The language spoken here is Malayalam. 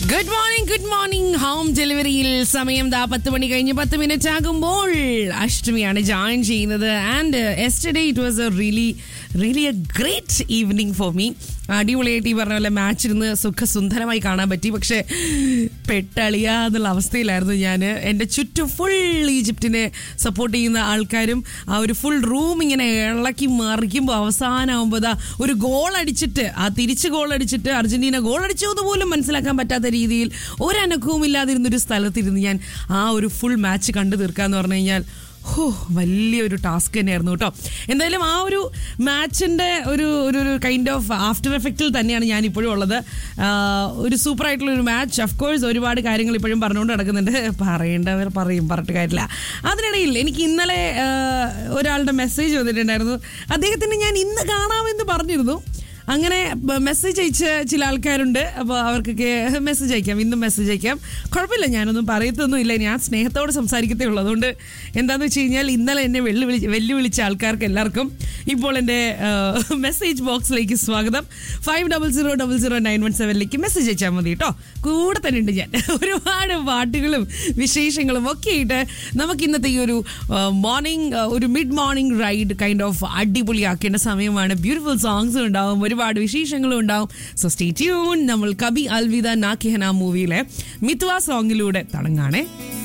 good morning good morning home ഡെലിവറിയിൽ സമയം ദാ പത്ത് മണി കഴിഞ്ഞ് പത്ത് മിനിറ്റ് ആകുമ്പോൾ അഷ്ടമിയാണ് ജോയിൻ ചെയ്യുന്നത് and yesterday it was a really really a great evening for me അടിപൊളിയായിട്ട് ഈ പറഞ്ഞ പോലെ മാച്ച് ഇരുന്ന് സുഖസുന്ദരമായി കാണാൻ പറ്റി പക്ഷേ പെട്ടളിയ എന്നുള്ള അവസ്ഥയിലായിരുന്നു ഞാൻ എൻ്റെ ചുറ്റും ഫുൾ ഈജിപ്തിനെ സപ്പോർട്ട് ചെയ്യുന്ന ആൾക്കാരും ആ ഒരു ഫുൾ റൂം ഇങ്ങനെ ഇളക്കി മറിക്കുമ്പോൾ അവസാനമാകുമ്പോൾ ദാ ഒരു ഗോൾ അടിച്ചിട്ട് ആ തിരിച്ച് ഗോൾ അടിച്ചിട്ട് അർജന്റീന ഗോൾ അടിച്ചു എന്ന് പോലും മനസ്സിലാക്കാൻ പറ്റാത്ത രീതിയിൽ ഒരനക്കവും ഇല്ലാതിരുന്നൊരു സ്ഥലത്തിരുന്ന് ഞാൻ ആ ഒരു ഫുൾ മാച്ച് കണ്ടു തീർക്കാന്ന് പറഞ്ഞു കഴിഞ്ഞാൽ ഹോ വലിയൊരു ടാസ്ക് തന്നെയായിരുന്നു കേട്ടോ എന്തായാലും ആ ഒരു മാച്ചിൻ്റെ ഒരു ഒരു ഒരു കൈൻഡ് ഓഫ് ആഫ്റ്റർ എഫക്റ്റിൽ തന്നെയാണ് ഞാൻ ഇപ്പോഴും ഉള്ളത് ആഹ് ഒരു സൂപ്പർ ആയിട്ടുള്ള ഒരു മാച്ച് ഓഫ് കോഴ്സ് ഒരുപാട് കാര്യങ്ങൾ ഇപ്പോഴും പറഞ്ഞുകൊണ്ട് നടക്കുന്നുണ്ട് പറയേണ്ടവർ പറയും പറഞ്ഞിട്ട് കാര്യമില്ല അതിനിടയിൽ എനിക്ക് ഇന്നലെ ആഹ് ഒരാളുടെ മെസ്സേജ് വന്നിട്ടുണ്ടായിരുന്നു അദ്ദേഹത്തിന് ഞാൻ ഇന്ന് കാണാമെന്ന് പറഞ്ഞിരുന്നു അങ്ങനെ മെസ്സേജ് അയച്ച ചില ആൾക്കാരുണ്ട് അപ്പോൾ അവർക്കൊക്കെ മെസ്സേജ് അയക്കാം ഇന്നും മെസ്സേജ് അയക്കാം കുഴപ്പമില്ല ഞാനൊന്നും പറയത്തൊന്നുമില്ല ഞാൻ സ്നേഹത്തോടെ സംസാരിക്കത്തേ ഉള്ളൂ അതുകൊണ്ട് എന്താണെന്ന് വെച്ച് കഴിഞ്ഞാൽ ഇന്നലെ എന്നെ വെല്ലുവിളി വെല്ലുവിളിച്ച ആൾക്കാർക്ക് എല്ലാവർക്കും ഇപ്പോൾ എൻ്റെ മെസ്സേജ് ബോക്സിലേക്ക് സ്വാഗതം five double zero double zero nine one സെവനിലേക്ക് മെസ്സേജ് അയച്ചാൽ മതി കേട്ടോ കൂടെ തന്നെ ഉണ്ട് ഞാൻ ഒരുപാട് പാട്ടുകളും വിശേഷങ്ങളും ഒക്കെ ആയിട്ട് നമുക്ക് ഇന്നത്തെ ഈ ഒരു മോർണിംഗ് ഒരു mid morning ride kind of അടിപൊളിയാക്കേണ്ട സമയമാണ് ബ്യൂട്ടിഫുൾ സോങ്സും ഉണ്ടാവും ഒരുപാട് വിശേഷങ്ങളും ഉണ്ടാവും സോ സ്റ്റേ ട്യൂൺ നമ്മൾ കബി അൽവിദ നാക്കിഹന മൂവിയിലെ മിത്വ സോങ്ങിലൂടെ തുടങ്ങാണേ